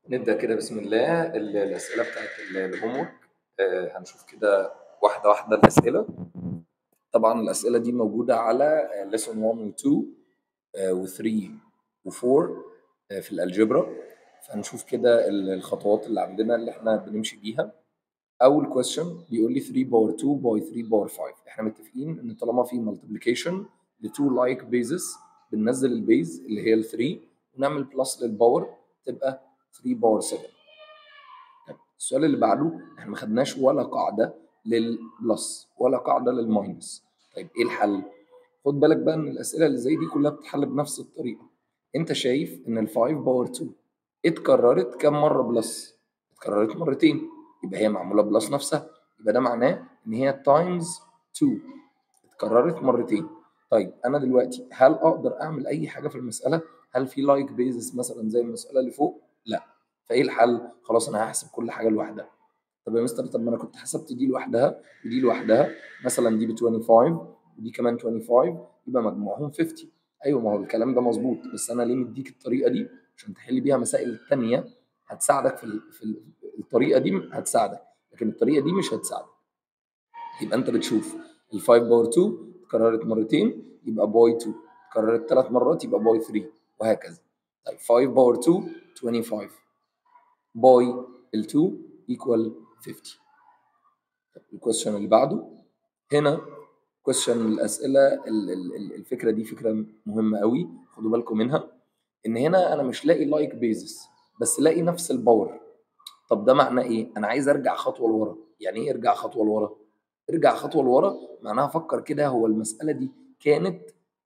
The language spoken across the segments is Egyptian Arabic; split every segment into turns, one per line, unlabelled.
نبدأ كده بسم الله ال- الأسئلة بتاعت الهوم ورك هنشوف كده واحدة واحدة الأسئلة طبعا الأسئلة دي موجودة على lesson 1 و 2 و 3 و 4 في الألجبرا فهنشوف كده ال- الخطوات اللي عندنا اللي احنا بنمشي بيها أول question بيقول لي 3 باور 2 باي 3 باور 5 احنا متفقين إن طالما في multiplication ل 2 like bases بننزل البيز اللي هي ال 3 ونعمل بلس للباور تبقى 3 باور 7 طيب السؤال اللي بعده احنا ما خدناش ولا قاعده للبلس ولا قاعده للماينس طيب ايه الحل خد بالك بقى ان الاسئله اللي زي دي كلها بتتحل بنفس الطريقه انت شايف ان ال 5 باور 2 اتكررت كام مره بلس اتكررت مرتين يبقى هي معموله بلس نفسها يبقى ده معناه ان هي تايمز 2 اتكررت مرتين طيب انا دلوقتي هل اقدر اعمل اي حاجه في المساله هل في لايك بيزس مثلا زي المساله اللي فوق لا فايه الحل خلاص انا هحسب كل حاجه لوحدها طب يا مستر طب ما انا كنت حسبت دي لوحدها ودي لوحدها مثلا دي ب 25 ودي كمان 25 يبقى مجموعهم 50 ايوه ما هو الكلام ده مظبوط بس انا ليه مديك الطريقه دي عشان تحل بيها مسائل الثانيه هتساعدك في ال... في ال... الطريقه دي هتساعدك لكن الطريقه دي مش هتساعدك يبقى انت بتشوف ال 5 باور 2 اتكررت مرتين يبقى باي 2 اتكررت ثلاث مرات يبقى باي 3 وهكذا طيب 5 باور 2 25 باي ال 2 equal 50 الكويستشن اللي بعده هنا كويستشن من الاسئله ال- ال- ال- الفكره دي فكره مهمه قوي خدوا بالكم منها ان هنا انا مش لاقي لايك بيزس بس لاقي نفس الباور طب ده معناه ايه انا عايز ارجع خطوه لورا يعني ايه ارجع خطوه لورا ارجع خطوه لورا معناها فكر كده هو المساله دي كانت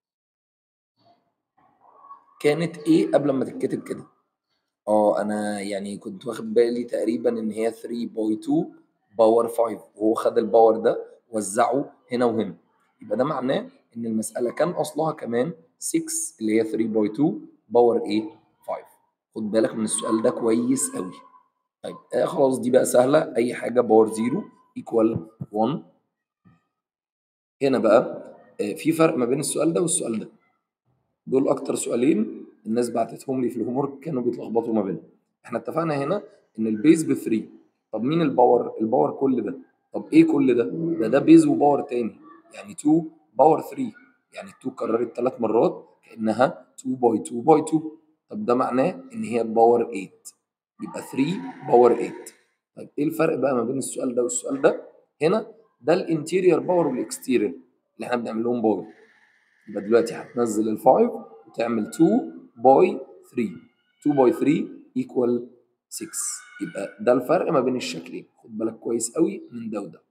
كانت ايه قبل ما تتكتب كده اه انا يعني كنت واخد بالي تقريبا ان هي 3 باي 2 باور 5 وهو خد الباور ده وزعه هنا وهنا يبقى ده معناه ان المساله كان اصلها كمان 6 اللي هي 3 باي 2 باور ايه 5 خد بالك من السؤال ده كويس قوي طيب آه خلاص دي بقى سهله اي حاجه باور 0 ايكوال 1 هنا بقى آه في فرق ما بين السؤال ده والسؤال ده دول اكتر سؤالين الناس بعتتهم لي في الهوم ورك كانوا بيتلخبطوا ما بينهم احنا اتفقنا هنا ان البيز ب 3 طب مين الباور الباور كل ده طب ايه كل ده ده ده بيز وباور تاني يعني 2 باور 3 يعني 2 كررت ثلاث مرات كانها 2 باي 2 باي 2 طب ده معناه ان هي باور 8 يبقى 3 باور 8 طيب ايه الفرق بقى ما بين السؤال ده والسؤال ده هنا ده الانتيرير باور والاكستيرير اللي احنا بنعمل لهم باور يبقى دلوقتي هتنزل ال 5 وتعمل 2 باي 3 2 باي 3 ايكوال 6 يبقى ده الفرق ما بين الشكلين خد بالك كويس قوي من ده وده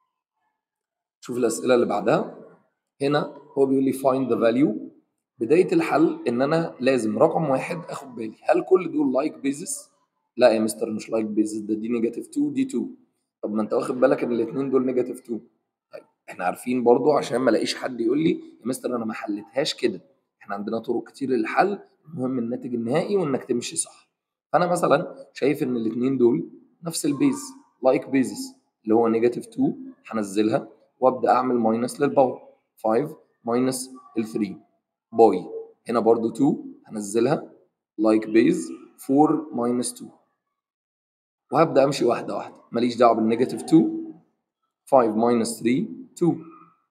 شوف الاسئله اللي بعدها هنا هو بيقول لي find the value بدايه الحل ان انا لازم رقم واحد اخد بالي هل كل دول لايك like بيزس لا يا مستر مش لايك like بيزس ده دي نيجاتيف 2 دي 2 طب ما انت واخد بالك ان الاثنين دول نيجاتيف 2 طيب احنا عارفين برضو عشان ما الاقيش حد يقول لي يا مستر انا ما حلتهاش كده احنا عندنا طرق كتير للحل المهم الناتج النهائي وانك تمشي صح فانا مثلا شايف ان الاثنين دول نفس البيز لايك like بيزس اللي هو نيجاتيف 2 هنزلها وابدا اعمل ماينس للباور 5 ماينس ال 3 باي هنا برضو 2 هنزلها لايك بيز 4 ماينس 2 وهبدا امشي واحده واحده ماليش دعوه بالنيجاتيف 2 5 ماينس 3 2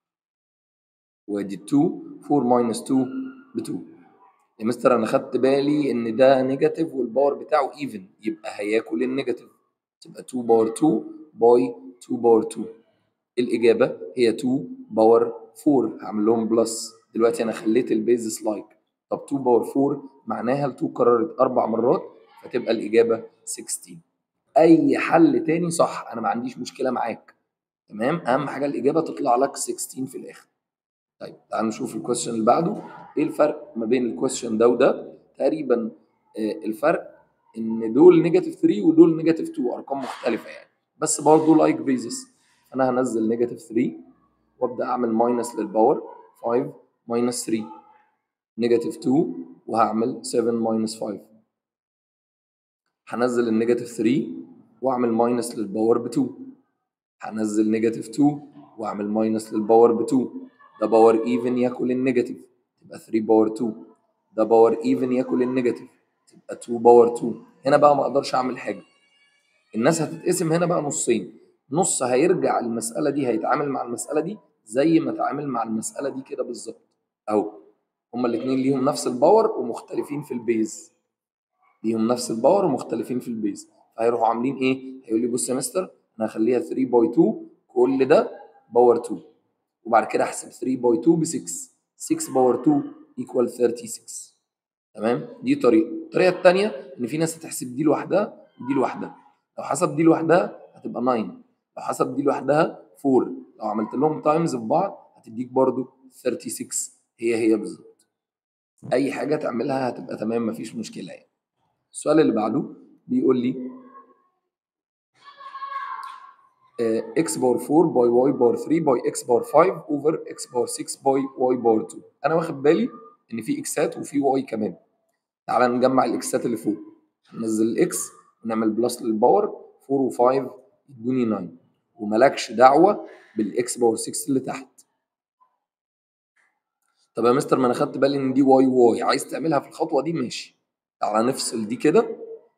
وادي 2 4 ماينس 2 ب 2 يا مستر انا خدت بالي ان ده نيجاتيف والباور بتاعه ايفن يبقى هياكل النيجاتيف تبقى 2 باور 2 باي 2 باور 2 الاجابه هي 2 باور 4 هعمل لهم بلس دلوقتي انا خليت البيزس لايك طب 2 باور 4 معناها ال 2 كررت اربع مرات فتبقى الاجابه 16 اي حل تاني صح انا ما عنديش مشكله معاك تمام اهم حاجه الاجابه تطلع لك 16 في الاخر طيب تعال نشوف الكويستشن اللي بعده ايه الفرق ما بين الكويستشن ده وده تقريبا آه الفرق ان دول نيجاتيف 3 ودول نيجاتيف 2 ارقام مختلفه يعني بس برضه لايك بيزس انا هنزل نيجاتيف 3 وابدا اعمل ماينس للباور 5 ماينس 3 نيجاتيف 2 وهعمل 7 ماينس 5 هنزل النيجاتيف 3 واعمل ماينس للباور ب 2 هنزل نيجاتيف 2 واعمل ماينس للباور ب 2 ده باور ايفن ياكل النيجاتيف تبقى 3 باور 2 ده باور ايفن ياكل النيجاتيف تبقى 2 باور 2 هنا بقى ما اقدرش اعمل حاجه الناس هتتقسم هنا بقى نصين نص هيرجع المساله دي هيتعامل مع المساله دي زي ما اتعامل مع المساله دي كده بالظبط اهو هما الاثنين ليهم نفس الباور ومختلفين في البيز ليهم نفس الباور ومختلفين في البيز فهيروحوا عاملين ايه هيقول لي بص يا مستر انا هخليها 3 باي 2 كل ده باور 2 وبعد كده احسب 3 باي 2 ب 6 6 باور 2 ايكوال 36 تمام دي طريقه الطريقه الثانيه ان في ناس هتحسب دي لوحدها ودي لوحدها لو حسب دي لوحدها هتبقى 9 لو حسب دي لوحدها 4 لو عملت لهم تايمز في بعض هتديك برضو 36 هي هي بالظبط اي حاجه تعملها هتبقى تمام مفيش مشكله يعني السؤال اللي بعده بيقول لي x باور 4 باي y باور 3 باي x باور 5 اوفر x باور 6 باي y باور 2 انا واخد بالي ان في اكسات وفي y كمان تعال نجمع الاكسات اللي فوق ننزل الاكس ونعمل بلس للباور 4 و5 يدوني 9 وملكش دعوه بالاكس باور 6 اللي تحت طب يا مستر ما انا خدت بالي ان دي واي واي عايز تعملها في الخطوه دي ماشي تعالى نفصل دي كده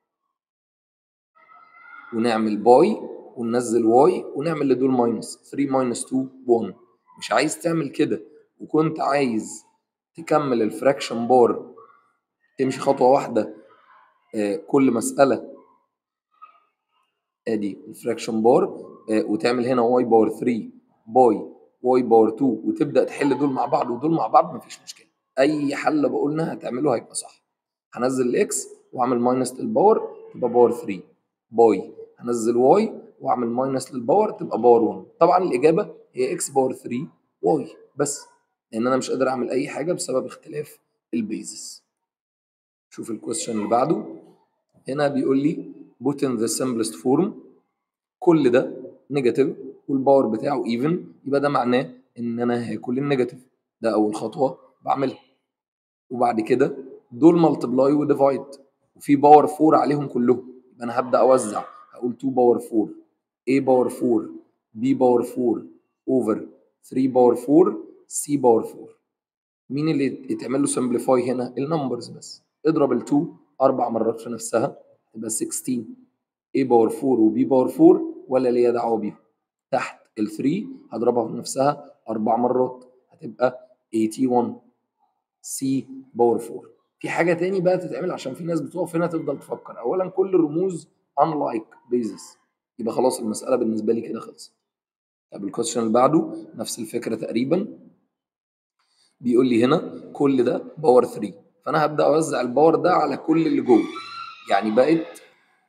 ونعمل باي وننزل واي ونعمل لدول ماينس 3 ماينس 2 1 مش عايز تعمل كده وكنت عايز تكمل الفراكشن بار تمشي خطوه واحده آه كل مساله ادي الفراكشن بار آه وتعمل هنا واي باور 3 باي واي باور 2 وتبدا تحل دول مع بعض ودول مع بعض مفيش مشكله اي حل بقولنا هتعمله هيبقى صح هنزل الاكس واعمل ماينس للباور تبقى باور 3 باي هنزل واي واعمل ماينس للباور تبقى باور 1 طبعا الاجابه هي اكس باور 3 واي بس لان انا مش قادر اعمل اي حاجه بسبب اختلاف البيزس شوف الكويستشن اللي بعده هنا بيقول لي put in the simplest form كل ده نيجاتيف والباور بتاعه ايفن يبقى ده معناه ان انا هاكل النيجاتيف ده اول خطوه بعملها وبعد كده دول ملتبلاي وديفايد وفي باور 4 عليهم كلهم يبقى انا هبدا اوزع هقول 2 باور 4 a باور 4 b باور 4 اوفر 3 باور 4 c باور 4 مين اللي يتعمل له سمبليفاي هنا النمبرز بس اضرب ال2 اربع مرات في نفسها تبقى 16 a باور 4 و b باور 4 ولا ليا دعوه بيهم تحت ال 3 هضربها في نفسها اربع مرات هتبقى 81 c باور 4 في حاجه تاني بقى تتعمل عشان في ناس بتقف هنا تفضل تفكر اولا كل الرموز unlike basis يبقى خلاص المساله بالنسبه لي كده خلصت طب الكويشن اللي بعده نفس الفكره تقريبا بيقول لي هنا كل ده باور 3 فانا هبدا اوزع الباور ده على كل اللي جوه يعني بقت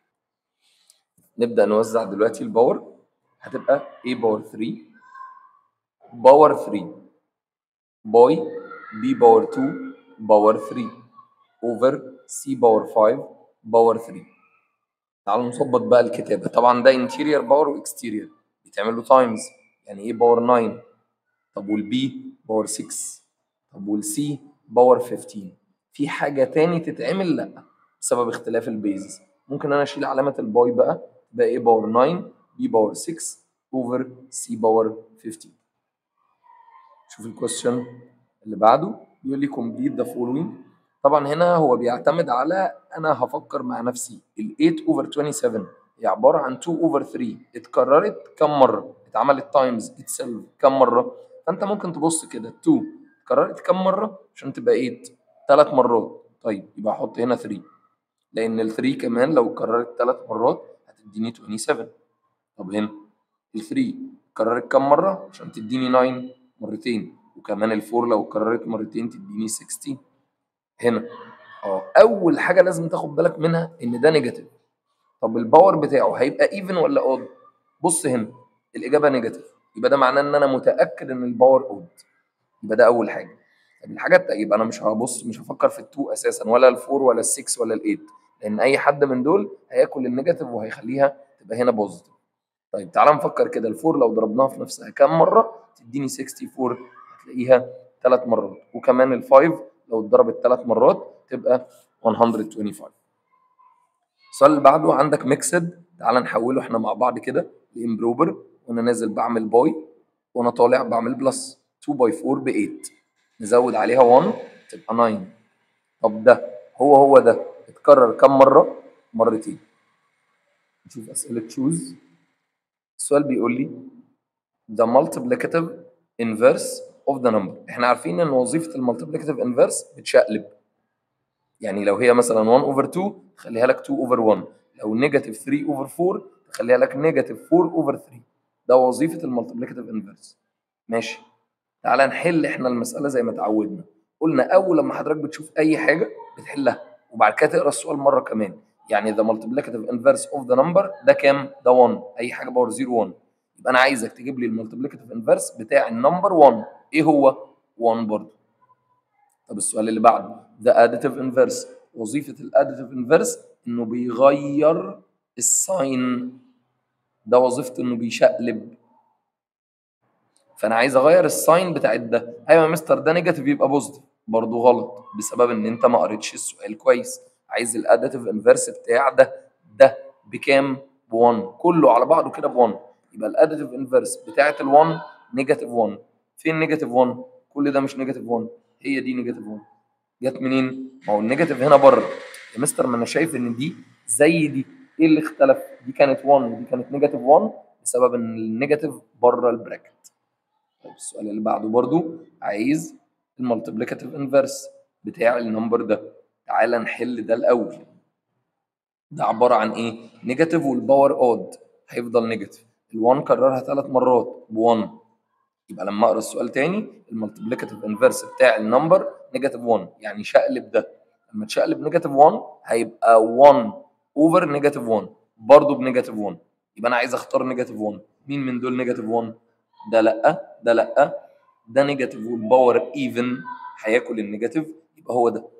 نبدا نوزع دلوقتي الباور هتبقى a باور 3 باور 3 باي b باور 2 باور 3 اوفر c باور 5 باور 3 تعالوا نظبط بقى الكتابه طبعا ده انتيرير باور واكستيرير بيتعمل له تايمز يعني ايه باور 9 طب والبي باور 6 طب والسي باور 15 في حاجه تاني تتعمل لا بسبب اختلاف البيزز ممكن انا اشيل علامه الباي بقى تبقى ايه باور 9 بي باور 6 اوفر سي باور 15 شوف الكويستشن اللي بعده بيقول لي complete the following طبعا هنا هو بيعتمد على انا هفكر مع نفسي ال 8 اوفر 27 هي عباره عن 2 اوفر 3 اتكررت كم مره اتعملت تايمز اتسلف كم مره فانت ممكن تبص كده 2 اتكررت كم مره عشان تبقى 8 ثلاث مرات طيب يبقى احط هنا 3 لان ال 3 كمان لو اتكررت ثلاث مرات هتديني 27 طب هنا ال 3 اتكررت كم مره عشان تديني 9 مرتين وكمان ال 4 لو اتكررت مرتين تديني 16 هنا اه اول حاجه لازم تاخد بالك منها ان ده نيجاتيف طب الباور بتاعه هيبقى ايفن ولا اود بص هنا الاجابه نيجاتيف يبقى ده معناه ان انا متاكد ان الباور اود يبقى ده اول حاجه طب الحاجه التانية يبقى انا مش هبص مش هفكر في التو اساسا ولا الفور ولا السكس ولا الايت لان اي حد من دول هياكل النيجاتيف وهيخليها تبقى هنا بوزيتيف طيب تعالى نفكر كده الفور لو ضربناها في نفسها كام مره تديني 64 هتلاقيها ثلاث مرات وكمان الفايف لو اتضربت ثلاث مرات تبقى 125 السؤال اللي بعده عندك ميكسد تعال نحوله احنا مع بعض كده لامبروبر وانا نازل بعمل باي وانا طالع بعمل بلس 2 باي 4 ب 8 نزود عليها 1 تبقى 9 طب ده هو هو ده اتكرر كم مره مرتين نشوف اسئله تشوز السؤال بيقول لي the multiplicative inverse of the number احنا عارفين ان وظيفه المالتيبليكاتيف انفرس بتشقلب يعني لو هي مثلا 1 اوفر 2 خليها لك 2 اوفر 1 لو نيجاتيف 3 اوفر 4 تخليها لك نيجاتيف 4 اوفر 3 ده وظيفه المالتيبليكاتيف انفرس ماشي تعالى نحل احنا المساله زي ما اتعودنا قلنا اول لما حضرتك بتشوف اي حاجه بتحلها وبعد كده تقرا السؤال مره كمان يعني the multiplicative inverse of the number ده كام ده 1 اي حاجه باور 0 1 يبقى انا عايزك تجيب لي المالتيبليكاتيف انفرس بتاع النمبر 1 ايه هو 1 برضه طب السؤال اللي بعده the additive inverse وظيفه الاديتيف انفرس انه بيغير الساين ده وظيفته انه بيشقلب فانا عايز اغير الساين بتاع ده ايوه يا مستر ده نيجاتيف يبقى بوزيتيف برضه غلط بسبب ان انت ما قريتش السؤال كويس عايز الاديتيف انفرس بتاع ده ده بكام ب 1 كله على بعضه كده ب 1 يبقى الاديتيف انفرس بتاعه ال 1 نيجاتيف 1 فين نيجاتيف 1 كل ده مش نيجاتيف 1 هي دي نيجاتيف 1 جت منين ما هو النيجاتيف هنا بره يا مستر ما انا شايف ان دي زي دي ايه اللي اختلف دي كانت 1 ودي كانت نيجاتيف 1 بسبب ان النيجاتيف بره البراكت طيب السؤال اللي بعده برضو عايز المالتيبليكاتيف انفرس بتاع النمبر ده تعالى نحل ده الاول ده عباره عن ايه نيجاتيف والباور اود هيفضل نيجاتيف ال1 كررها ثلاث مرات ب 1 يبقى لما اقرا السؤال تاني المالتيبليكاتيف انفرس بتاع النمبر نيجاتيف 1 يعني شقلب ده لما تشقلب نيجاتيف 1 هيبقى 1 اوفر نيجاتيف 1 برضه بنيجاتيف 1 يبقى انا عايز اختار نيجاتيف 1 مين من دول نيجاتيف 1 ده لا ده لا ده نيجاتيف والباور ايفن هياكل النيجاتيف يبقى هو ده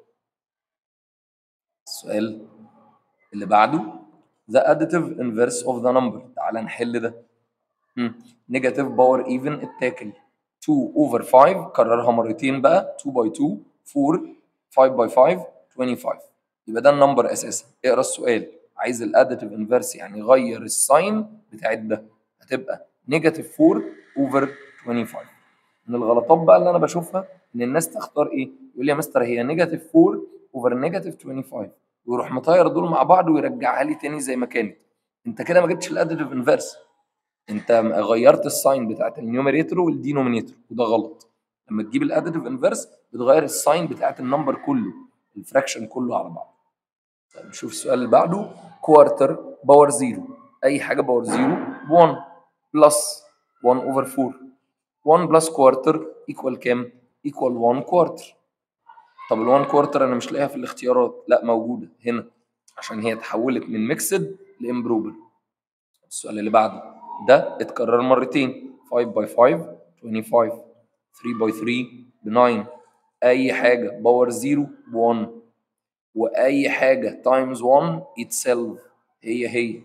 السؤال اللي بعده the additive inverse of the number تعالى نحل ده نيجاتيف باور ايفن اتاكل 2 اوفر 5 كررها مرتين بقى 2 باي 2 4 5 باي 5 25 يبقى ده النمبر اساسا اقرا السؤال عايز الاديتيف انفرس يعني غير الساين بتاعت ده هتبقى نيجاتيف 4 اوفر 25 من الغلطات بقى اللي انا بشوفها ان الناس تختار ايه يقول لي يا مستر هي نيجاتيف 4 اوفر نيجاتيف 25 ويروح مطير دول مع بعض ويرجعها لي تاني زي ما كانت انت كده ما جبتش الاديتيف انفرس انت غيرت الساين بتاعت النيوميريتور والدينومينيتور وده غلط لما تجيب الاديتيف انفرس بتغير الساين بتاعت النمبر كله الفراكشن كله على بعض طيب نشوف السؤال اللي بعده كوارتر باور زيرو اي حاجه باور زيرو ب 1 بلس 1 اوفر 4 1 بلس كوارتر ايكوال كام؟ ايكوال 1 كوارتر طب ال 1 كوارتر انا مش لاقيها في الاختيارات لا موجوده هنا عشان هي اتحولت من ميكسد لامبروبر السؤال اللي بعده ده اتكرر مرتين 5 باي 5 25 3 باي 3 ب 9 اي حاجه باور 0 ب 1 واي حاجه تايمز 1 اتسيلف هي هي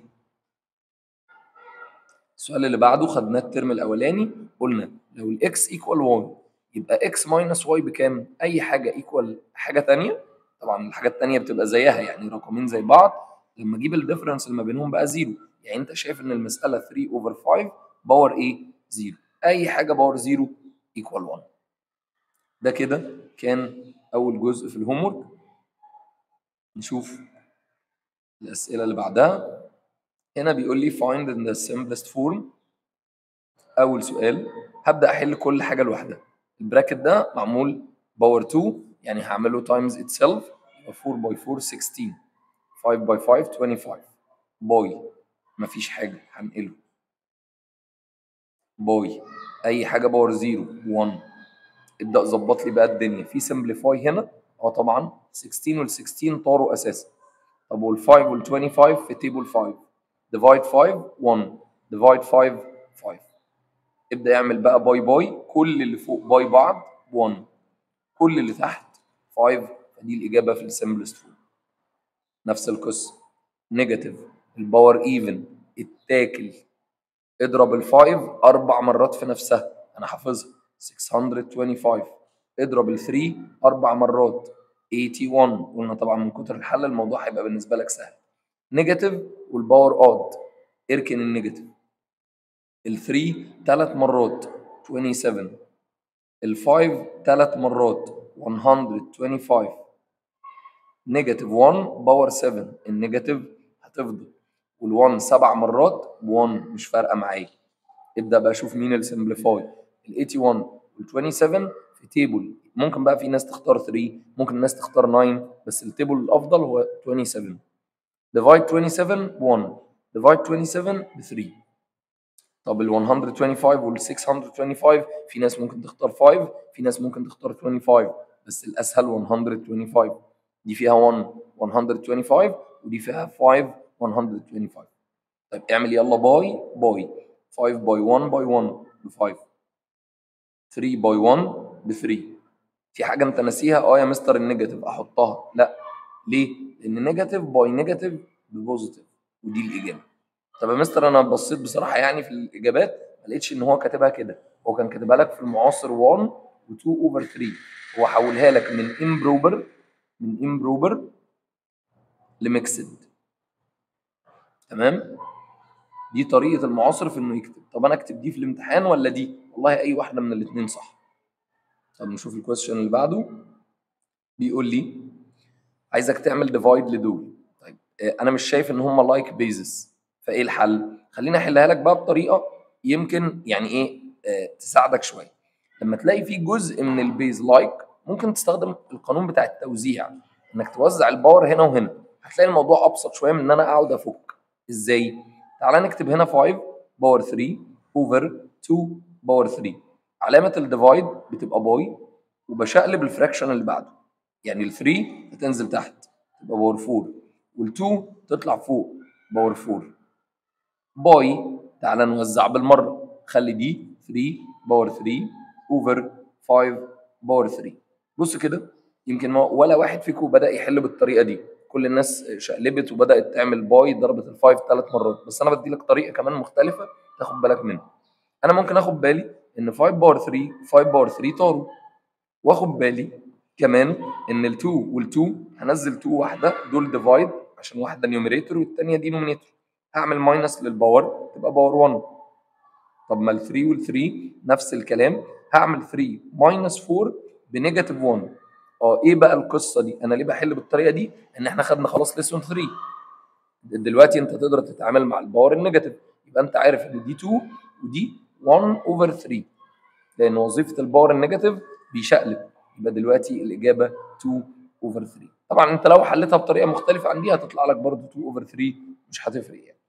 السؤال اللي بعده خدناه الترم الاولاني قلنا لو الاكس ايكوال واي يبقى اكس ماينس واي بكام؟ اي حاجه ايكوال حاجه ثانيه طبعا الحاجات الثانيه بتبقى زيها يعني رقمين زي بعض لما اجيب الديفرنس اللي ما بينهم بقى زيرو يعني انت شايف ان المساله 3 اوفر 5 باور ايه؟ زيرو اي حاجه باور زيرو ايكوال 1 ده كده كان اول جزء في الهومورك نشوف الاسئله اللي بعدها هنا بيقول لي find in the simplest form اول سؤال هبدا احل كل حاجه لوحدها البراكت ده معمول باور 2 يعني هعمله تايمز itself يبقى 4 باي 4 16 5 باي 5 25 باي مفيش حاجه هنقله باي اي حاجه باور 0 1 ابدا ظبط لي بقى الدنيا في سمبليفاي هنا اه طبعا 16 وال 16 طاروا اساسا طب وال 5 وال 25 في تيبل 5 ديفايد 5 1 ديفايد 5 5 ابدا يعمل بقى باي باي كل اللي فوق باي بعض 1 كل اللي تحت 5 فدي الاجابه في السمبلست فورم نفس القصه نيجاتيف الباور ايفن التاكل اضرب الفايف اربع مرات في نفسها انا حافظها 625 اضرب ال 3 اربع مرات 81 قلنا طبعا من كتر الحل الموضوع هيبقى بالنسبه لك سهل نيجاتيف والباور اود اركن النيجاتيف ال 3 ثلاث مرات 27 ال 5 ثلاث مرات 125 نيجاتيف 1 باور 7 النيجاتيف هتفضل وال1 سبع مرات ب1 مش فارقه معايا ابدا بقى شوف مين السمبليفاي ال81 وال27 في تيبل ممكن بقى في ناس تختار 3 ممكن الناس تختار 9 بس التيبل الافضل هو 27 divide 27 ب 1 divide 27 ب 3 طب ال 125 وال 625 في ناس ممكن تختار 5 في ناس ممكن تختار 25 بس الاسهل 125 دي فيها 1 125 ودي فيها 5 125 طيب اعمل يلا باي باي 5 باي 1 باي 1 ب 5 3 باي 1 ب 3 في حاجه انت ناسيها اه يا مستر النيجاتيف احطها لا ليه؟ لان نيجاتيف باي نيجاتيف ببوزيتيف ودي الاجابه طب يا مستر انا بصيت بصراحه يعني في الاجابات ما لقيتش ان هو كاتبها كده هو كان كاتبها لك في المعاصر 1 و2 اوفر 3 هو حولها لك من امبروبر من امبروبر لميكسد تمام دي طريقه المعاصر في انه يكتب طب انا اكتب دي في الامتحان ولا دي والله اي واحده من الاثنين صح طب نشوف الكويستشن اللي بعده بيقول لي عايزك تعمل ديفايد لدول طيب آه، انا مش شايف ان هم لايك بيزس فايه الحل خليني احلها لك بقى بطريقه يمكن يعني ايه آه، تساعدك شويه لما تلاقي في جزء من البيز لايك ممكن تستخدم القانون بتاع التوزيع انك توزع الباور هنا وهنا هتلاقي الموضوع ابسط شويه من ان انا اقعد افك ازاي تعال نكتب هنا 5 باور 3 اوفر 2 باور 3 علامه الديفايد بتبقى باي وبشقلب الفراكشن اللي بعده يعني ال 3 هتنزل تحت تبقى باور 4 وال 2 تطلع فوق باور 4 باي تعالى نوزع بالمره خلي دي 3 باور 3 اوفر 5 باور 3 بص كده يمكن ما ولا واحد فيكم بدا يحل بالطريقه دي كل الناس شقلبت وبدات تعمل باي ضربت الفايف ثلاث مرات بس انا بدي لك طريقه كمان مختلفه تاخد بالك منها انا ممكن اخد بالي ان 5 باور 3 5 باور 3 طاروا واخد بالي كمان ان ال2 وال2 هنزل 2 واحده دول ديفايد عشان واحده نيوميريتور والثانيه دينومينيتور هعمل ماينس للباور تبقى باور 1 طب ما ال3 وال3 نفس الكلام هعمل 3 ماينس 4 بنيجاتيف 1 اه ايه بقى القصه دي انا ليه بحل بالطريقه دي ان احنا خدنا خلاص ليسون 3 دلوقتي انت تقدر تتعامل مع الباور النيجاتيف يبقى انت عارف ان دي 2 ودي 1 اوفر 3 لان وظيفه الباور النيجاتيف بيشقلب يبقى دلوقتي الاجابه 2 اوفر 3 طبعا انت لو حليتها بطريقه مختلفه عن دي هتطلع لك برضه 2 اوفر 3 مش هتفرق يعني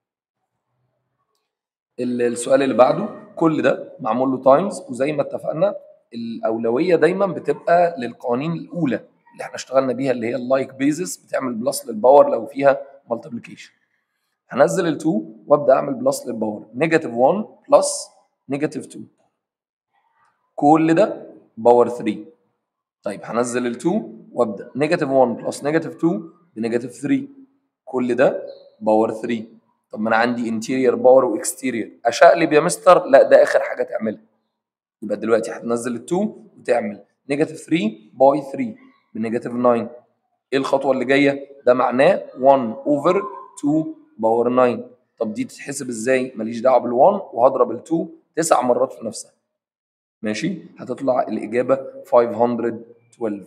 ال- السؤال اللي بعده كل ده معمول له تايمز وزي ما اتفقنا الاولويه دايما بتبقى للقوانين الاولى اللي احنا اشتغلنا بيها اللي هي اللايك بيزس بتعمل بلس للباور لو فيها مالتيبليكيشن هنزل ال2 وابدا اعمل بلس للباور نيجاتيف 1 بلس نيجاتيف 2 كل ده باور 3 طيب هنزل ال2 وابدا نيجاتيف 1 بلس نيجاتيف 2 بنيجاتيف 3 كل ده باور 3 طب ما انا عندي انتيرير باور واكستيرير اشقلب يا مستر لا ده اخر حاجه تعملها يبقى دلوقتي هتنزل ال2 وتعمل نيجاتيف 3 باي 3 بنيجاتيف 9 ايه الخطوه اللي جايه ده معناه 1 اوفر 2 باور 9 طب دي تتحسب ازاي ماليش دعوه بال1 وهضرب ال2 تسع مرات في نفسها ماشي هتطلع الاجابه 512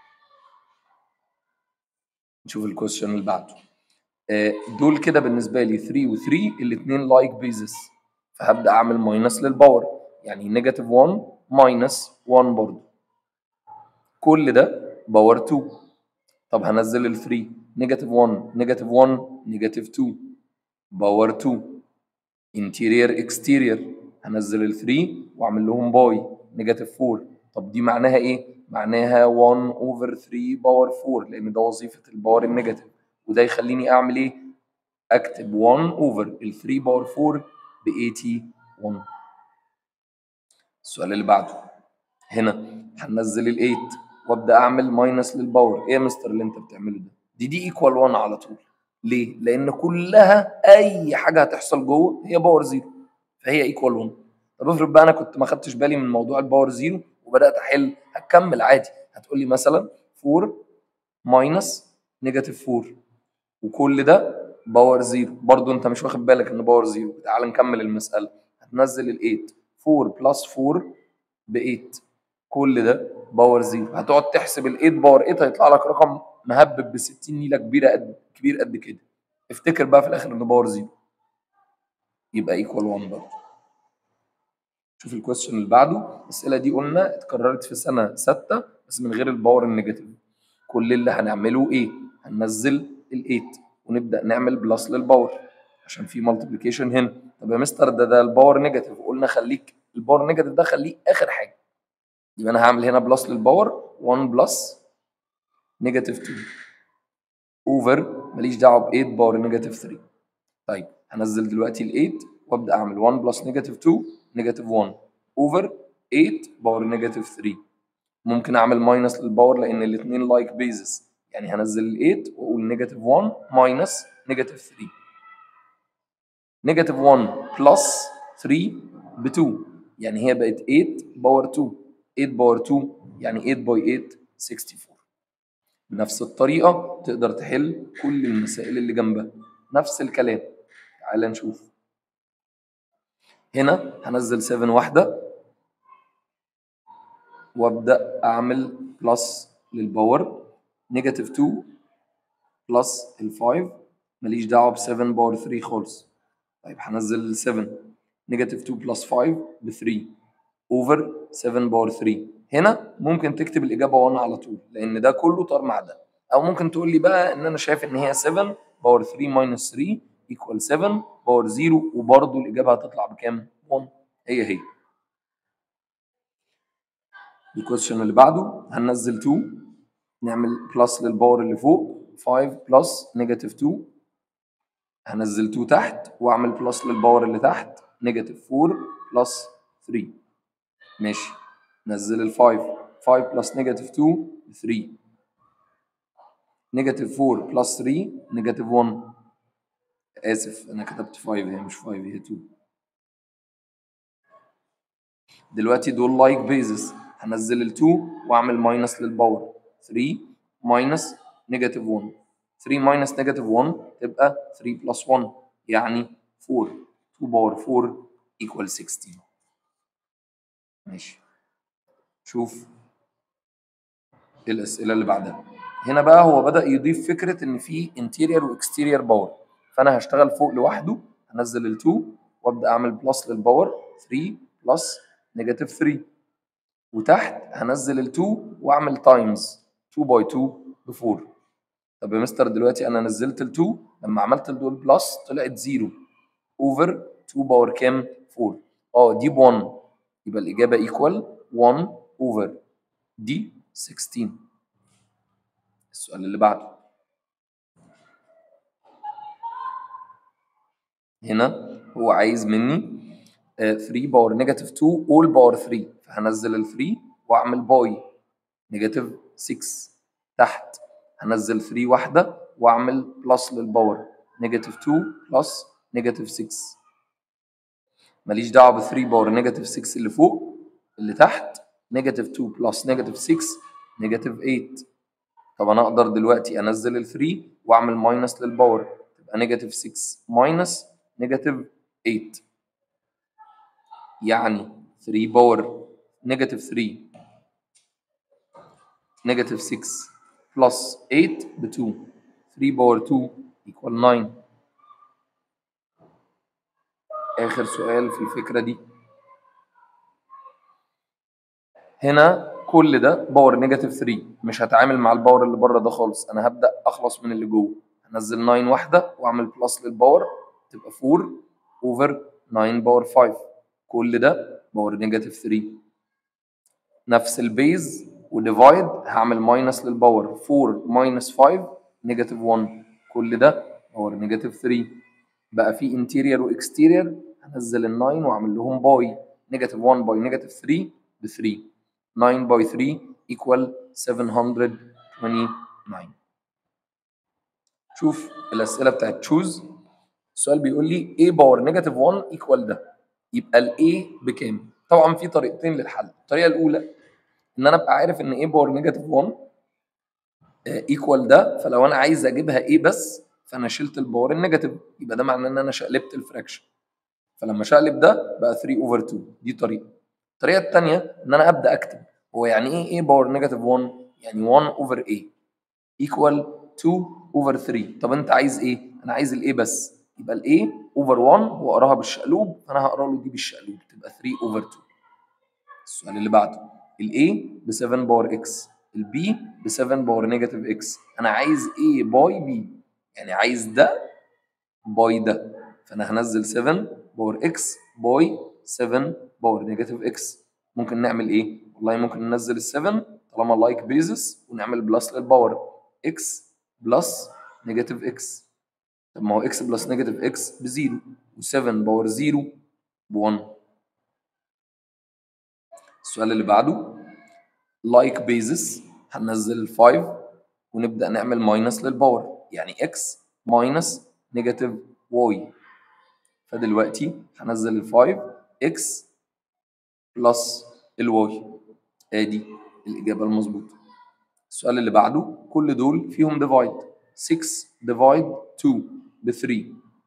نشوف الكويستشن اللي بعده آه، دول كده بالنسبه لي 3 و3 الاثنين لايك بيزس فهبدا اعمل ماينس للباور يعني نيجاتيف 1 ماينس 1 برضه كل ده باور 2 طب هنزل ال 3 نيجاتيف 1 نيجاتيف 1 نيجاتيف 2 باور 2 انتيرير اكستيرير هنزل ال 3 واعمل لهم باي نيجاتيف 4 طب دي معناها ايه؟ معناها 1 اوفر 3 باور 4 لان ده وظيفه الباور النيجاتيف وده يخليني اعمل ايه؟ اكتب 1 اوفر ال 3 باور 4 ب 81 السؤال اللي بعده هنا هنزل ال 8 وابدا اعمل ماينس للباور ايه يا مستر اللي انت بتعمله ده؟ دي دي ايكوال 1 على طول ليه؟ لان كلها اي حاجه هتحصل جوه هي باور زيرو فهي ايكوال 1 طب افرض بقى انا كنت ما خدتش بالي من موضوع الباور زيرو وبدات احل هتكمل عادي هتقول لي مثلا 4 ماينس نيجاتيف 4 وكل ده باور زيرو برضو انت مش واخد بالك ان باور زيرو تعال نكمل المساله هتنزل ال 8 4 بلس 4 ب 8 كل ده باور زيرو هتقعد تحسب ال 8 باور 8 هيطلع لك رقم مهبب ب 60 نيله كبيره قد كبير قد كده افتكر بقى في الاخر ان باور زيرو يبقى ايكوال 1 برضه شوف الكويستشن اللي بعده الاسئله دي قلنا اتكررت في سنه سته بس من غير الباور النيجاتيف كل اللي هنعمله ايه هننزل ال8 ونبدا نعمل بلس للباور عشان في مالتيبليكيشن هنا طب يا مستر ده ده الباور نيجاتيف قلنا خليك الباور نيجاتيف ده خليه اخر حاجه يبقى انا هعمل هنا بلس للباور 1 بلس نيجاتيف 2 اوفر ماليش دعوه ب 8 باور نيجاتيف 3 طيب هنزل دلوقتي ال 8 وابدا اعمل 1 بلس نيجاتيف 2 نيجاتيف 1 اوفر 8 باور نيجاتيف 3 ممكن اعمل ماينس للباور لان الاثنين لايك بيزس يعني هنزل ال 8 واقول نيجاتيف 1 ماينس نيجاتيف 3 نيجاتيف 1 بلس 3 ب 2 يعني هي بقت 8 باور 2 8 باور 2 يعني 8 باي 8 64 بنفس الطريقة تقدر تحل كل المسائل اللي جنبها نفس الكلام تعال نشوف هنا هنزل 7 واحدة وابدأ أعمل بلس للباور نيجاتيف 2 بلس ال 5 ماليش دعوة ب 7 باور 3 خالص طيب هنزل 7 نيجاتيف 2 بلس 5 ب 3 اوفر 7 باور 3 هنا ممكن تكتب الاجابه 1 على طول لان ده كله طار مع ده او ممكن تقول لي بقى ان انا شايف ان هي 7 باور 3 ماينس 3 ايكوال 7 باور 0 وبرده الاجابه هتطلع بكام 1 هي هي الكويشن اللي بعده هننزل 2 نعمل بلس للباور اللي فوق 5 بلس نيجاتيف 2 هنزل 2 تحت واعمل بلس للباور اللي تحت نيجاتيف 4 بلس 3 ماشي نزل ال 5 5 بلس نيجاتيف 2 3 نيجاتيف 4 بلس 3 نيجاتيف 1 اسف انا كتبت 5 هي مش 5 هي 2 دلوقتي دول لايك بيزس هنزل ال 2 واعمل ماينس للباور 3 ماينس نيجاتيف 1 3 ماينس نيجاتيف 1 تبقى 3 بلس 1 يعني 4 2 باور 4 ايكوال 16 ماشي شوف الاسئله اللي بعدها هنا بقى هو بدا يضيف فكره ان في انتيرير واكستيرير باور فانا هشتغل فوق لوحده هنزل ال 2 وابدا اعمل بلس للباور 3 بلس نيجاتيف 3 وتحت هنزل ال 2 واعمل تايمز 2 باي 2 ب 4 طب يا مستر دلوقتي انا نزلت ال 2 لما عملت دول بلس طلعت 0 اوفر 2 باور كام 4 اه دي ب 1 يبقى الاجابه ايكوال 1 اوفر دي 16 السؤال اللي بعده هنا هو عايز مني 3 باور نيجاتيف 2 اول باور 3 فهنزل ال 3 واعمل باي نيجاتيف 6 تحت هنزل 3 واحده واعمل بلس للباور نيجاتيف 2 بلس نيجاتيف 6 ماليش دعوه ب 3 باور نيجاتيف 6 اللي فوق اللي تحت نيجاتيف 2 بلس نيجاتيف 6 نيجاتيف 8 طب انا اقدر دلوقتي انزل ال 3 واعمل ماينس للباور تبقى نيجاتيف 6 ماينس نيجاتيف 8 يعني 3 باور نيجاتيف 3 نيجاتيف 6 بلس 8 ب 2 3 باور 2 equal 9 آخر سؤال في الفكرة دي هنا كل ده باور نيجاتيف 3 مش هتعامل مع الباور اللي بره ده خالص انا هبدا اخلص من اللي جوه هنزل 9 واحده واعمل بلس للباور تبقى 4 اوفر 9 باور 5 كل ده باور نيجاتيف 3 نفس البيز وديفايد هعمل ماينس للباور 4 ماينس 5 نيجاتيف 1 كل ده باور نيجاتيف 3 بقى في انتيرير واكستيرير هنزل ال 9 واعمل لهم باي نيجاتيف 1 باي نيجاتيف 3 ب 3 9 by 3 equal 729 شوف الأسئلة بتاعت choose السؤال بيقول لي a باور نيجاتيف 1 equal ده يبقى ال a بكام؟ طبعا في طريقتين للحل الطريقة الأولى إن أنا أبقى عارف إن a باور نيجاتيف 1 equal ده فلو أنا عايز أجيبها a بس فأنا شلت الباور النيجاتيف يبقى ده معناه إن أنا شقلبت الفراكشن فلما شقلب ده بقى 3 over 2 دي طريقة الطريقة الثانية إن أنا أبدأ أكتب هو يعني إيه A باور نيجاتيف 1؟ يعني 1 over A equal 2 over 3 طب أنت عايز إيه؟ انا عايز الاي بس يبقى الاي اوفر 1 واقراها بالشقلوب فانا هقرا له دي بالشقلوب تبقى 3 اوفر 2 السؤال اللي بعده الاي ب 7 باور اكس البي ب 7 باور نيجاتيف اكس انا عايز ايه باي بي يعني عايز ده باي ده فانا هنزل 7 باور اكس باي 7 باور نيجاتيف اكس ممكن نعمل ايه والله ممكن ننزل ال 7 طالما لايك بيزس ونعمل بلس للباور اكس بلس نيجاتيف اكس طب ما هو اكس بلس نيجاتيف اكس بزيرو و7 باور زيرو ب 1 السؤال اللي بعده لايك بيزس هننزل ال 5 ونبدا نعمل ماينس للباور يعني اكس ماينس نيجاتيف واي فدلوقتي هنزل ال 5 اكس بلس الواي ادي الاجابه المظبوطه السؤال اللي بعده كل دول فيهم ديفايد 6 ديفايد 2 ب 3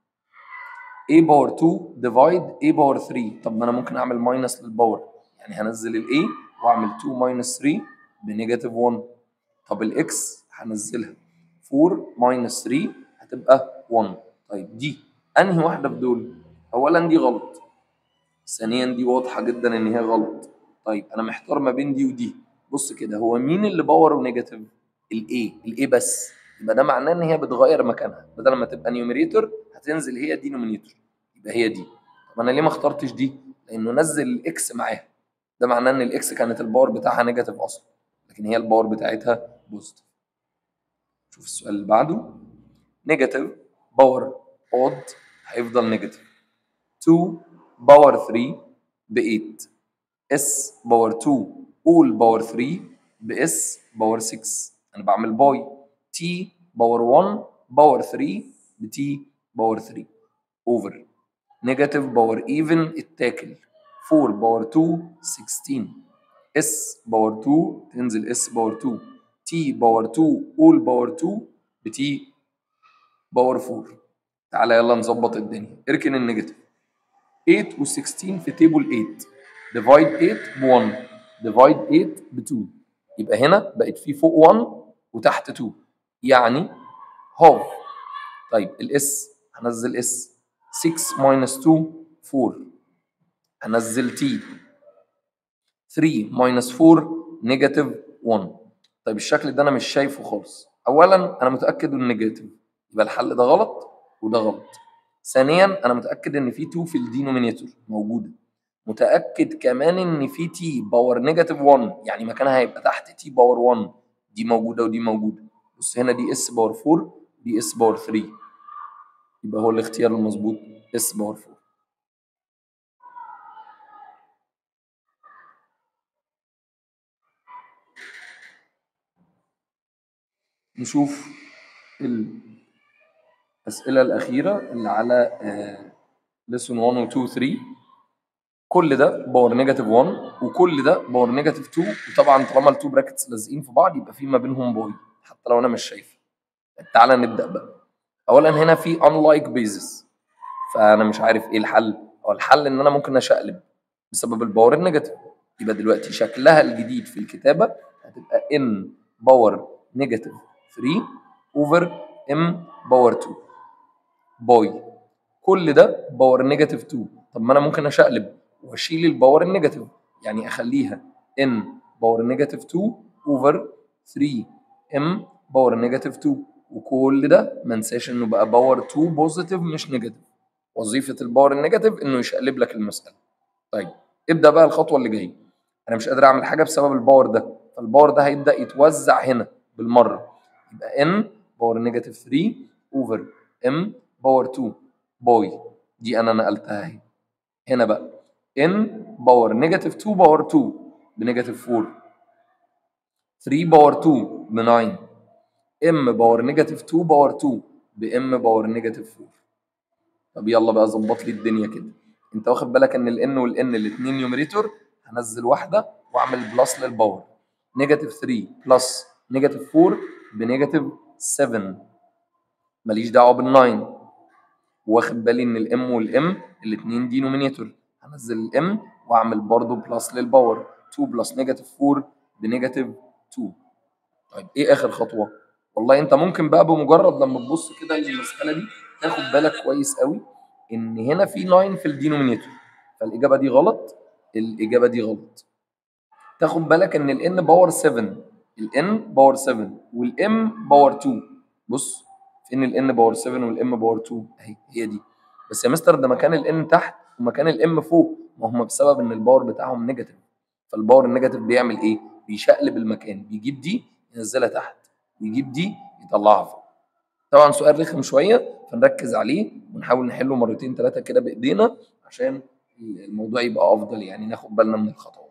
a باور 2 ديفايد a باور 3 طب ما انا ممكن اعمل ماينس للباور يعني هنزل ال a واعمل 2 ماينس 3 بنيجاتيف 1 طب الاكس هنزلها 4 ماينس 3 هتبقى 1 طيب دي انهي واحده في دول اولا دي غلط ثانيا دي واضحه جدا ان هي غلط طيب انا محتار ما بين دي ودي بص كده هو مين اللي باور ونيجاتيف الاي الاي بس يبقى ده معناه ان هي بتغير مكانها بدل ما تبقى نيوميريتور هتنزل هي دينومينيتور يبقى هي دي طب انا ليه ما اخترتش دي لانه نزل الاكس معاها ده معناه ان الاكس كانت الباور بتاعها نيجاتيف اصلا لكن هي الباور بتاعتها بوزيتيف شوف السؤال اللي بعده نيجاتيف باور اود هيفضل نيجاتيف 2 باور 3 ب 8 اس باور 2 اول باور 3 باس باور 6 انا بعمل باي تي باور 1 باور 3 بتي باور 3 اوفر نيجاتيف باور ايفن التاكل 4 باور 2 16 اس باور 2 تنزل اس باور 2 تي باور 2 اول باور 2 بتي باور 4 تعالى يلا نظبط الدنيا اركن النيجاتيف 8 و 16 في تيبل 8 ديفايد 8 ب 1 ديفايد 8 ب 2 يبقى هنا بقت في فوق 1 وتحت 2 يعني هاف طيب الاس هنزل اس 6 ماينس 2 4 هنزل تي 3 ماينس 4 نيجاتيف 1 طيب الشكل ده انا مش شايفه خالص اولا انا متاكد انه نيجاتيف يبقى الحل ده غلط وده غلط ثانيا انا متاكد ان في 2 في الدينومينيتور موجوده متاكد كمان ان في تي باور نيجاتيف 1 يعني مكانها هيبقى تحت تي باور 1 دي موجوده ودي موجوده بص هنا دي اس باور 4 دي اس باور 3 يبقى هو الاختيار المظبوط اس باور 4 نشوف الأسئلة الأخيرة اللي على ليسون 1 و 2 و 3 كل ده باور نيجاتيف 1 وكل ده باور نيجاتيف 2 وطبعا طالما التو براكتس لازقين في بعض يبقى في ما بينهم باي حتى لو انا مش شايفه تعالى نبدا بقى اولا هنا في unlike basis فانا مش عارف ايه الحل هو الحل ان انا ممكن اشقلب بسبب الباور النيجاتيف يبقى دلوقتي شكلها الجديد في الكتابه هتبقى n باور نيجاتيف 3 اوفر m باور 2 باي كل ده باور نيجاتيف 2 طب ما انا ممكن اشقلب واشيل الباور النيجاتيف يعني اخليها n باور نيجاتيف 2 اوفر 3 m باور نيجاتيف 2 وكل ده ما انساش انه بقى باور 2 بوزيتيف مش نيجاتيف وظيفه الباور النيجاتيف انه يشقلب لك المساله طيب ابدا بقى الخطوه اللي جايه انا مش قادر اعمل حاجه بسبب الباور ده فالباور ده هيبدا يتوزع هنا بالمره يبقى n باور نيجاتيف 3 اوفر m باور 2 باي دي انا نقلتها اهي هنا بقى n باور نيجاتيف 2 باور 2 بنيجاتيف 4 3 باور 2 ب 9 m باور نيجاتيف 2 باور 2 ب m باور نيجاتيف 4 طب يلا بقى ظبط لي الدنيا كده انت واخد بالك ان ال n وال n الاثنين نيوميريتور هنزل واحده واعمل بلس للباور نيجاتيف 3 بلس نيجاتيف 4 بنيجاتيف 7 ماليش دعوه بال 9 واخد بالي ان الام والام الاثنين دينومينيتور هنزل الام واعمل برضو بلس للباور 2 بلس نيجاتيف 4 بنيجاتيف 2 طيب ايه اخر خطوه والله انت ممكن بقى بمجرد لما تبص كده للمساله دي تاخد بالك كويس قوي ان هنا في 9 في الدينومينيتور فالاجابه دي غلط الاجابه دي غلط تاخد بالك ان الان باور 7 الان باور 7 والام باور 2 بص فين الان باور 7 والام باور 2 اهي هي دي بس يا مستر ده مكان الان تحت ومكان الام فوق ما هم بسبب ان الباور بتاعهم نيجاتيف فالباور النيجاتيف بيعمل ايه بيشقلب المكان بيجيب دي ينزلها تحت ويجيب دي يطلعها فوق طبعا سؤال رخم شويه فنركز عليه ونحاول نحله مرتين ثلاثه كده بايدينا عشان الموضوع يبقى افضل يعني ناخد بالنا من الخطوات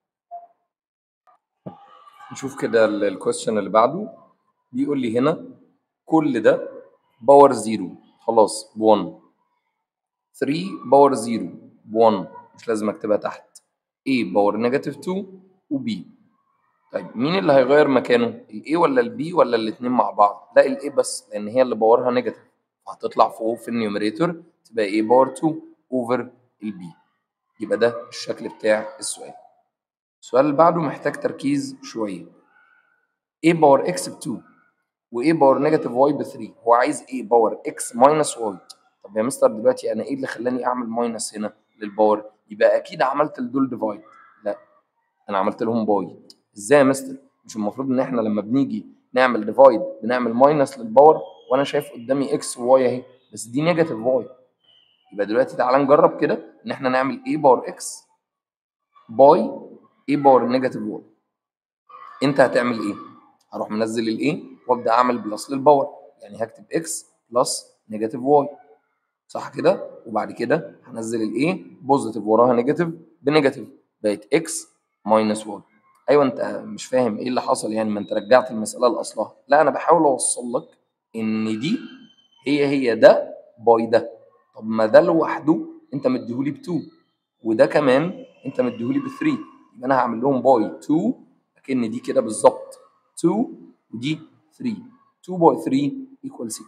نشوف كده الكويستشن اللي بعده بيقول لي هنا كل ده باور زيرو خلاص ب 1 3 باور زيرو ب 1 مش لازم اكتبها تحت A باور نيجاتيف 2 و B طيب مين اللي هيغير مكانه ال A ولا ال B ولا الاتنين مع بعض لا ال A بس لان هي اللي باورها نيجاتيف فهتطلع فوق في النيوميريتور تبقى A باور 2 اوفر ال B يبقى ده الشكل بتاع السؤال السؤال اللي بعده محتاج تركيز شويه A باور x ب 2 و A باور نيجاتيف y ب 3 هو عايز A باور x ماينس y طب يا مستر دلوقتي انا ايه اللي خلاني اعمل ماينس هنا للباور يبقى اكيد عملت لدول ديفايد لا انا عملت لهم باي ازاي يا مستر مش المفروض ان احنا لما بنيجي نعمل ديفايد بنعمل ماينس للباور وانا شايف قدامي x وواي اهي بس دي نيجاتيف واي يبقى دلوقتي تعالى نجرب كده ان احنا نعمل A باور x باي A باور نيجاتيف واي انت هتعمل ايه هروح منزل الايه وابدا اعمل بلس للباور يعني هكتب x بلس نيجاتيف واي صح كده وبعد كده هنزل الايه بوزيتيف وراها نيجاتيف بنيجاتيف بقت x ماينس واي ايوه انت مش فاهم ايه اللي حصل يعني ما انت رجعت المساله لاصلها لا انا بحاول اوصل لك ان دي هي هي ده باي ده طب ما ده لوحده انت مديهولي ب 2 وده كمان انت مديهولي ب 3 يبقى انا هعمل لهم باي 2 اكن دي كده بالظبط 2 ودي 3 2 باي 3 ايكوال 6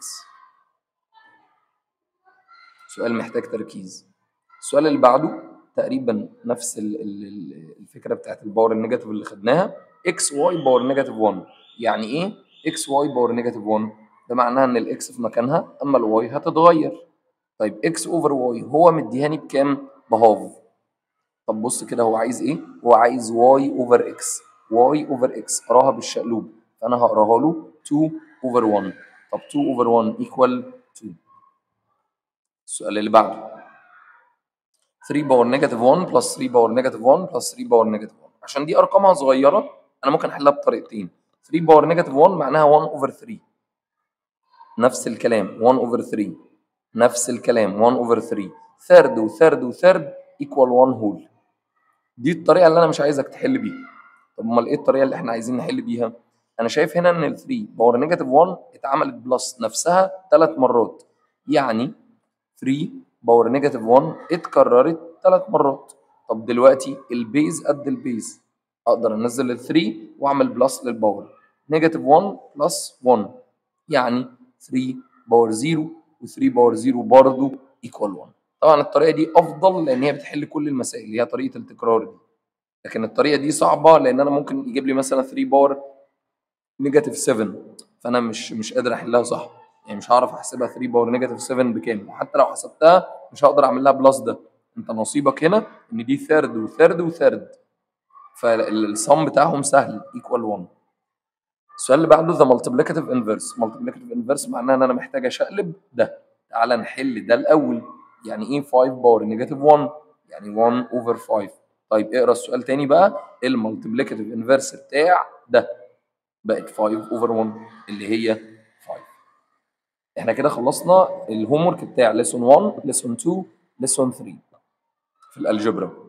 سؤال محتاج تركيز السؤال اللي بعده تقريبا نفس ال ال الفكره بتاعت الباور النيجاتيف اللي خدناها اكس واي باور نيجاتيف 1 يعني ايه اكس واي باور نيجاتيف 1 ده معناها ان الاكس في مكانها اما الواي هتتغير طيب اكس اوفر واي هو مديهاني بكام بهاف طب بص كده هو عايز ايه هو عايز واي اوفر اكس واي اوفر اكس اقراها بالشقلوب فانا هقراها له 2 اوفر 1 طب 2 اوفر 1 ايكوال 2 السؤال اللي بعده 3 باور نيجاتيف 1 بلس 3 باور نيجاتيف 1 بلس 3 باور نيجاتيف 1 عشان دي ارقامها صغيره انا ممكن احلها بطريقتين 3 باور نيجاتيف 1 معناها 1 اوفر 3 نفس الكلام 1 اوفر 3 نفس الكلام 1 اوفر 3 ثيرد وثيرد وثيرد ايكوال 1 هول دي الطريقه اللي انا مش عايزك تحل بيها طب امال ايه الطريقه اللي احنا عايزين نحل بيها انا شايف هنا ان ال 3 باور نيجاتيف 1 اتعملت بلس نفسها ثلاث مرات يعني 3 باور نيجاتيف 1 اتكررت ثلاث مرات طب دلوقتي البيز قد البيز اقدر انزل ال 3 واعمل بلس للباور نيجاتيف 1 بلس 1 يعني 3 باور 0 و3 باور 0 برضه ايكوال 1 طبعا الطريقه دي افضل لان هي بتحل كل المسائل اللي هي طريقه التكرار دي لكن الطريقه دي صعبه لان انا ممكن يجيب لي مثلا 3 باور نيجاتيف 7 فانا مش مش قادر احلها صح يعني مش هعرف احسبها 3 باور نيجاتيف 7 بكام وحتى لو حسبتها مش هقدر اعمل لها بلس ده انت نصيبك هنا ان دي ثيرد وثيرد وثيرد فالصم بتاعهم سهل ايكوال 1 السؤال اللي بعده ذا مالتيبليكاتيف انفرس مالتيبليكاتيف انفرس معناها ان انا محتاج اشقلب ده تعالى نحل ده الاول يعني ايه 5 باور نيجاتيف 1 يعني 1 اوفر 5 طيب اقرا السؤال تاني بقى المالتيبليكاتيف انفرس بتاع ده بقت 5 اوفر 1 اللي هي 5 احنا كده خلصنا الهوم ورك بتاع ليسون 1 ليسون 2 ليسون 3 في الالجبرا